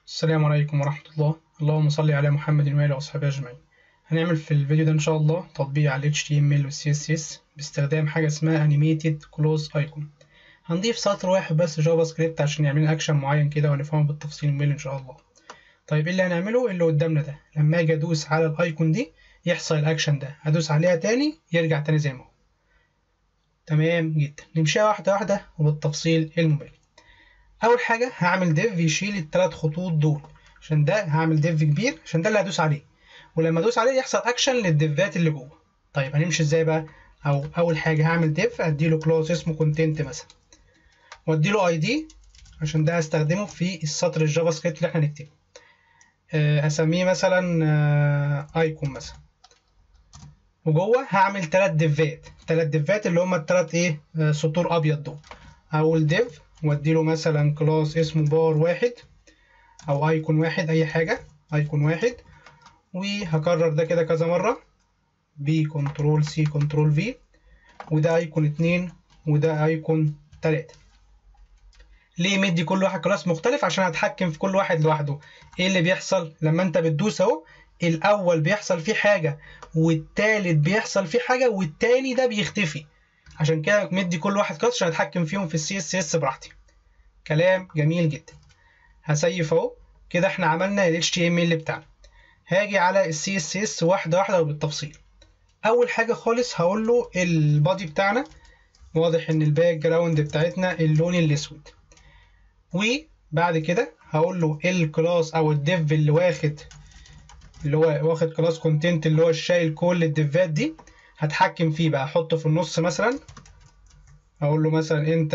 السلام عليكم ورحمة الله اللهم صل على محمد وآله وأصحابه أجمعين هنعمل في الفيديو ده إن شاء الله تطبيق على ال HTML وال CSS باستخدام حاجة اسمها Animated Close Icon هنضيف سطر واحد بس جافا سكريبت عشان يعمل أكشن معين كده ونفهمه بالتفصيل الممل إن شاء الله طيب إيه اللي هنعمله اللي قدامنا ده لما أجي أدوس على الأيكون دي يحصل الأكشن ده أدوس عليها تاني يرجع تاني زي ما هو تمام جدا نمشيها واحدة واحدة وبالتفصيل الممل اول حاجه هعمل ديف يشيل الثلاث خطوط دول عشان ده هعمل ديف كبير عشان ده اللي هدوس عليه ولما ادوس عليه يحصل اكشن للديفات اللي جوه طيب هنمشي ازاي بقى او اول حاجه هعمل ديف اديله كلاس اسمه كونتنت مثلا واديله اي دي عشان ده هستخدمه في السطر الجافا سكريبت اللي احنا نكتبه اسميه مثلا ايكون مثلا وجوه هعمل ثلاث ديفات ثلاث ديفات اللي هم الثلاث ايه سطور ابيض دول اول ديف واديله مثلا كلاس اسمه بار واحد او ايكون واحد اي حاجة ايكون واحد وهكرر ده كده كذا مرة بكنترول سي كنترول في وده ايكون اتنين وده ايكون تلاتة ليه مدي كل واحد كلاس مختلف عشان هتحكم في كل واحد لوحده ايه اللي بيحصل لما انت بتدوس اهو الاول بيحصل فيه حاجة والتالت بيحصل فيه حاجة والتاني ده بيختفي عشان كده مدي كل واحد كلاس عشان اتحكم فيهم في السي اس اس براحتي كلام جميل جدا هسيف اهو كده احنا عملنا ال HTML بتاعنا هاجي على ال CSS واحدة واحدة وبالتفصيل أول حاجة خالص هقول له البادي بتاعنا واضح إن الباك جراوند بتاعتنا اللون الأسود وبعد كده هقول له الكلاس أو الديف اللي واخد اللي هو واخد كلاس كونتنت اللي هو شايل كل الديفات دي هتحكم فيه بقى احطه في النص مثلا اقول له مثلا انت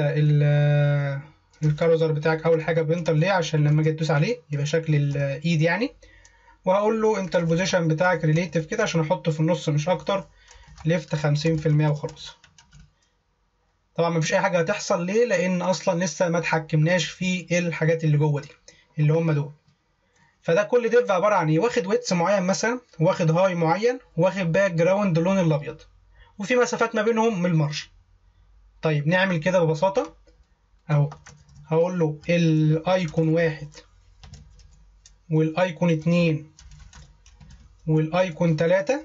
الكاروزر بتاعك اول حاجه بينتر ليه عشان لما اجي تدوس عليه يبقى شكل الايد يعني وهقول له انت البوزيشن بتاعك ريليتيف كده عشان احطه في النص مش اكتر ليفت 50% وخلاص طبعا مفيش اي حاجه هتحصل ليه لان اصلا لسه ما اتحكمناش في الحاجات اللي جوه دي اللي هم دول فده كل ديف عباره عن ايه واخد ويتس معين مثلا واخد هاي معين واخد باك جراوند اللون الابيض وفي مسافات ما بينهم من المارج طيب نعمل كده ببساطه اهو هقول له الايكون واحد والايكون اتنين والايكون تلاتة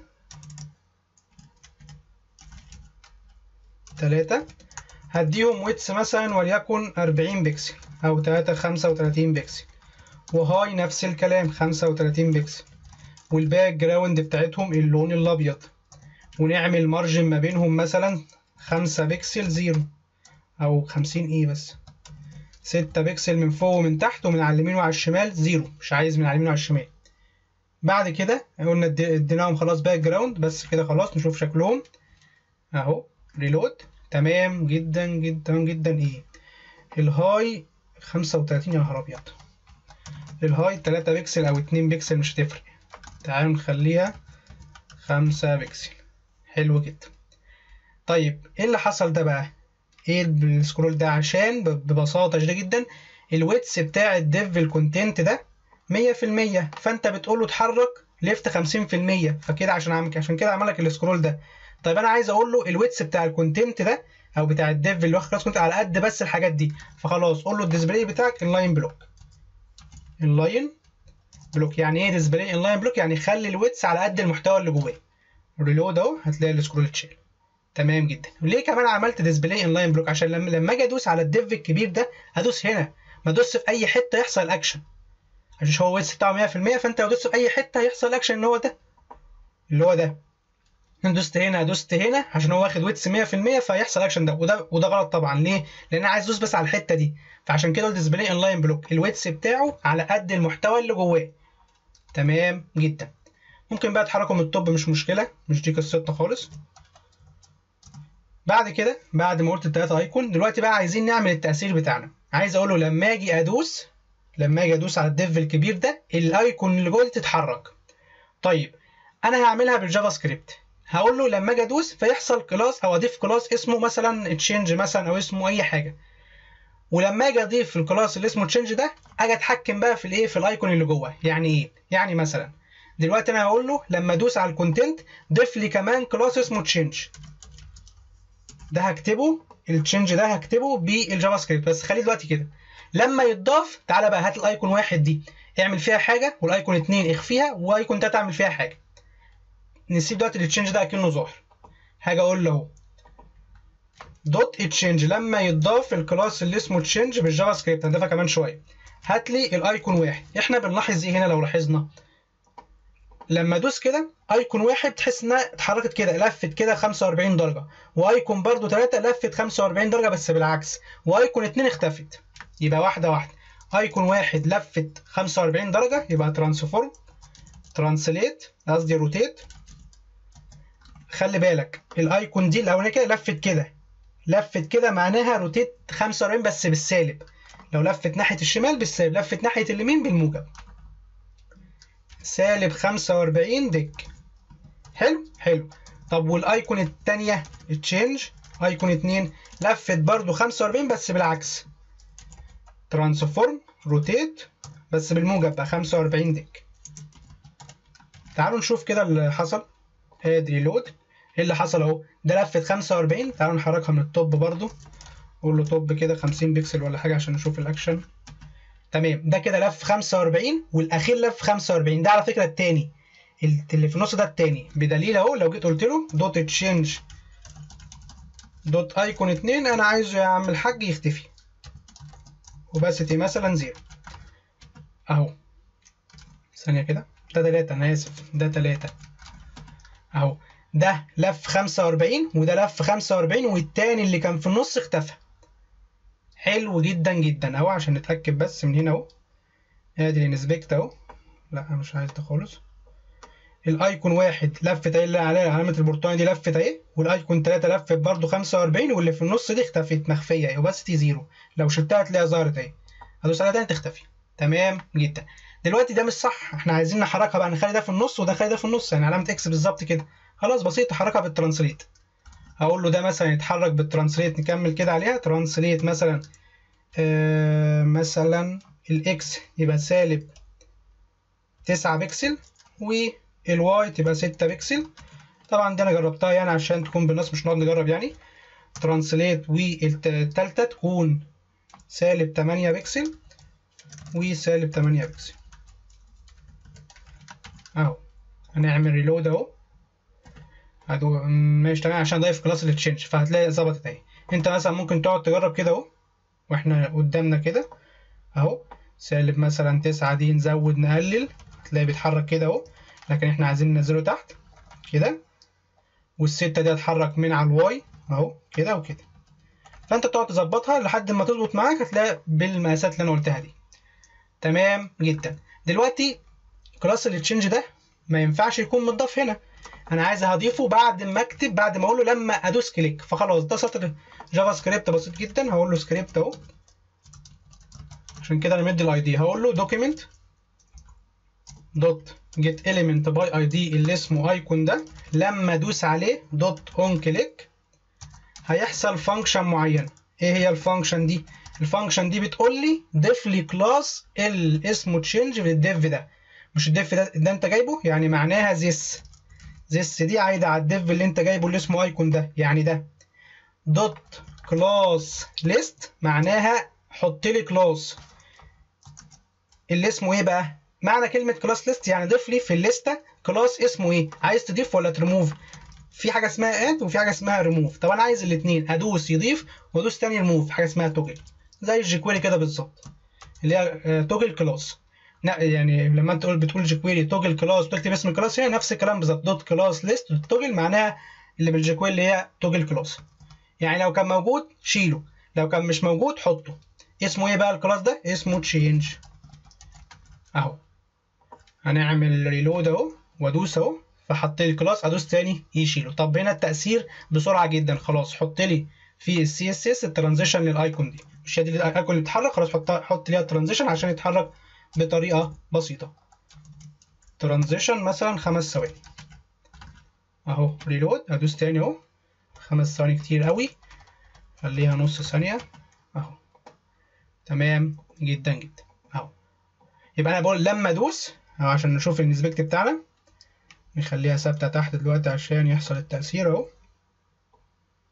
تلاتة هديهم ويتس مثلا وليكن أربعين بكسل أو تلاتة خمسة وتلاتين بكسل وهاي نفس الكلام خمسة وتلاتين بكسل والباك جراوند بتاعتهم اللون الأبيض ونعمل مارجن ما بينهم مثلا خمسة بكسل زيرو أو خمسين إيه بس ستة بكسل من فوق ومن تحت ومن على اليمين وعلى الشمال زيرو مش عايز من على اليمين وعلى الشمال بعد كده قلنا اديناهم خلاص باك جراوند بس كده خلاص نشوف شكلهم اهو ريلود تمام جدا جدا جدا ايه الهاي خمسة وتلاتين يا نهار ابيض الهاي تلاتة بكسل او اتنين بكسل مش هتفرق تعالوا نخليها خمسة بكسل حلو جدا طيب ايه اللي حصل ده بقى ايه السكرول ده عشان ببساطه شديده جدا الويتس بتاع الديف الكونتنت ده 100% فانت بتقول له اتحرك ليفت 50% فكده عشان عمل عشان كده عمل لك السكرول ده طيب انا عايز اقول له الويتس بتاع الكونتنت ده او بتاع الديف اللي واخد كلاس كونتنت على قد بس الحاجات دي فخلاص قول له الديسبلاي بتاعك انلاين بلوك انلاين بلوك يعني ايه ديسبلاي انلاين بلوك يعني خلي الويتس على قد المحتوى اللي جواه ريلود اهو هتلاقي السكرول اتشال تمام جدا ليه كمان عملت ديسبلاي انلاين بلوك عشان لما لما اجي ادوس على الديف الكبير ده هدوس هنا ما ادوس في اي حته يحصل اكشن عشان هو ويتس بتاعه 100% فانت لو دوست في اي حته هيحصل اكشن اللي هو ده اللي هو ده دوست هنا دوست هنا عشان هو واخد ويتس 100% فيحصل اكشن ده وده وده غلط طبعا ليه؟ لان انا عايز ادوس بس على الحته دي فعشان كده الديسبلاي انلاين بلوك الويتس بتاعه على قد المحتوى اللي جواه تمام جدا ممكن بقى تحركه من التوب مش مشكله مش دي قصتنا خالص بعد كده بعد ما قلت التلاتة ايكون دلوقتي بقى عايزين نعمل التأثير بتاعنا عايز اقول له لما اجي ادوس لما اجي ادوس على الديف الكبير ده الايكون اللي جوه دي تتحرك طيب انا هعملها بالجافا سكريبت هقول له لما اجي ادوس فيحصل كلاس او اضيف كلاس اسمه مثلا تشينج مثلا او اسمه اي حاجه ولما اجي اضيف الكلاس اللي اسمه تشينج ده اجي اتحكم بقى في الايه في الايكون اللي جوه يعني ايه يعني مثلا دلوقتي انا هقول له لما ادوس على الكونتنت ضيف لي كمان كلاس اسمه تشينج ده هكتبه التشينج ده هكتبه بالجافا سكريبت بس خليه دلوقتي كده لما يتضاف تعالى بقى هات الايكون واحد دي اعمل فيها حاجه والايكون 2 اخفيها وايكون 3 اعمل فيها حاجه نسيب دلوقتي التشينج ده اكنه ظاهر حاجه اقول له دوت تشينج لما يتضاف الكلاس اللي اسمه تشينج بالجافا سكريبت هنضيفها كمان شويه هات لي الايكون واحد احنا بنلاحظ ايه هنا لو لاحظنا لما ادوس كده ايكون واحد تحس انها اتحركت كده لفت كده 45 درجه وايكون برضو 3 لفت 45 درجه بس بالعكس وايكون 2 اختفت يبقى واحده واحده ايكون واحد لفت 45 درجه يبقى ترانسفورم ترانسليت قصدي روتيت خلي بالك الايكون دي الاولانيه كده لفت كده لفت كده معناها روتيت 45 بس بالسالب لو لفت ناحيه الشمال بالسالب لفت ناحيه اليمين بالموجب سالب 45 ديك حلو حلو طب والايكون الثانيه التشينج ايكون 2 لفت برضو 45 بس بالعكس ترانسفورم روتيت بس بالموجب بقى 45 ديك تعالوا نشوف كده اللي حصل ادي ريلود ايه اللي حصل اهو ده لفت 45 تعالوا نحركها من التوب برضو قول له توب كده 50 بكسل ولا حاجه عشان نشوف الاكشن تمام ده كده لف 45 والاخير لف 45 ده على فكره التاني اللي في النص ده التاني بدليل اهو لو جيت قلت له دوت تشينج دوت ايكون 2 انا عايزه يا عم الحاج يختفي وباسيتي مثلا زيرو اهو ثانيه كده ده 3 انا اسف ده 3 اهو ده لف 45 وده لف 45 والتاني اللي كان في النص اختفى حلو جدا جدا اهو عشان نتاكد بس من هنا اهو ادي الانسبكت اهو لا مش عايز ده خالص الايكون واحد لفت اهي اللي عليها علامه البرتقاني دي لفت اهي والايكون 3 لفت برده 45 واللي في النص دي اختفت مخفيه اهي وباستي زيرو لو شلتها هتلاقيها ظهرت اهي هدوس عليها تاني تختفي تمام جدا دلوقتي ده مش صح احنا عايزين نحركها بقى نخلي ده في النص وده نخلي ده في النص يعني علامه اكس بالظبط كده خلاص بسيط حركها بالترانسليت هقول له ده مثلا يتحرك بالترانسليت نكمل كده عليها ترانسليت مثلا آه مثلا الاكس يبقى سالب 9 بكسل والواي تبقى 6 بكسل طبعا دي انا جربتها يعني عشان تكون بالنص مش نقعد نجرب يعني ترانسليت والتالتة تكون سالب 8 بكسل وسالب 8 بكسل اهو هنعمل ريلود اهو هدو ماشي تمام عشان اضيف كلاس التشينج فهتلاقي ظبطت اهي انت مثلا ممكن تقعد تجرب كده اهو واحنا قدامنا كده اهو سالب مثلا تسعة دي نزود نقلل هتلاقي بيتحرك كده اهو لكن احنا عايزين ننزله تحت كده والستة دي هتحرك من على الواي اهو كده وكده فانت تقعد تظبطها لحد ما تظبط معاك هتلاقي بالمقاسات اللي انا قلتها دي تمام جدا دلوقتي كلاس التشينج ده ما ينفعش يكون متضاف هنا انا عايز هضيفه بعد ما اكتب بعد ما اقول له لما ادوس كليك فخلاص ده سطر جافا سكريبت بسيط جدا هقول له سكريبت اهو عشان كده انا مدي الاي دي هقول له دوكيمنت دوت جيت element باي اي دي اللي اسمه ايكون ده لما ادوس عليه دوت اون كليك هيحصل فانكشن معين ايه هي الفانكشن دي الفانكشن دي بتقول لي ضيف لي كلاس اللي اسمه تشينج في الديف ده مش الديف ده, ده انت جايبه يعني معناها this this دي عايده على الديف اللي انت جايبه اللي اسمه ايكون ده يعني ده دوت كلاس ليست معناها حط لي كلاس اللي اسمه ايه بقى معنى كلمه كلاس ليست يعني ضيف لي في الليسته كلاس اسمه ايه عايز تضيف ولا تريموف في حاجه اسمها اد وفي حاجه اسمها ريموف طب انا عايز الاثنين ادوس يضيف وادوس تاني ريموف حاجه اسمها توجل زي الجيكويري كده بالظبط اللي هي توجل كلاس يعني لما انت تقول بتقول جيكويري توجل كلاس وتكتب اسم الكلاس هنا نفس الكلام بالظبط دوت كلاس ليست توجل معناها اللي بالجيكويري اللي هي توجل كلاس يعني لو كان موجود شيله لو كان مش موجود حطه اسمه ايه بقى الكلاس ده اسمه تشينج اهو هنعمل ريلود اهو وادوس اهو فحط لي الكلاس ادوس تاني يشيله طب هنا التاثير بسرعه جدا خلاص حط لي في السي اس اس الترانزيشن للايكون دي مش هي دي الايكون اللي بتتحرك خلاص حط حط ليها الترانزيشن عشان يتحرك بطريقه بسيطه ترانزيشن مثلا خمس ثواني اهو ريلود ادوس تاني اهو خمس ثواني كتير قوي خليها نص ثانيه اهو تمام جدا جدا اهو يبقى انا بقول لما ادوس اهو عشان نشوف الانسبكت بتاعنا نخليها ثابته تحت دلوقتي عشان يحصل التأثير اهو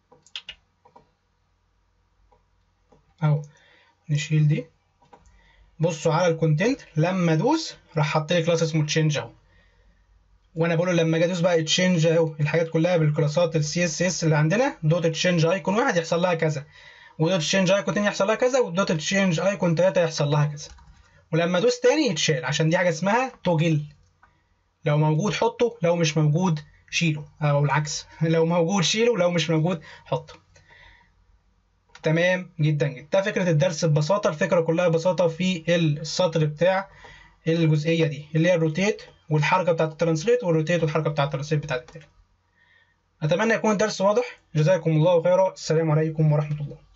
اهو نشيل دي بصوا على الكونتنت لما ادوس راح حط لي كلاس اسمه تشينج اهو وانا بقول له لما اجي ادوس بقى تشينج اهو الحاجات كلها بالكلاسات السي اس اس اللي عندنا دوت تشينج ايكون واحد يحصل لها كذا ودوت تشينج ايكون تاني يحصل لها كذا ودوت تشينج ايكون تلاته يحصل لها كذا ولما ادوس تاني يتشال عشان دي حاجه اسمها توجل لو موجود حطه لو مش موجود شيله او العكس لو موجود شيله لو مش موجود حطه تمام جدا جدا ده فكره الدرس ببساطه الفكره كلها ببساطه في السطر بتاع الجزئيه دي اللي هي الروتيت والحركه بتاعه الترانسليت والروتيت والحركه بتاعه الترانسليت بتاعه التالي اتمنى يكون الدرس واضح جزاكم الله خيرا السلام عليكم ورحمه الله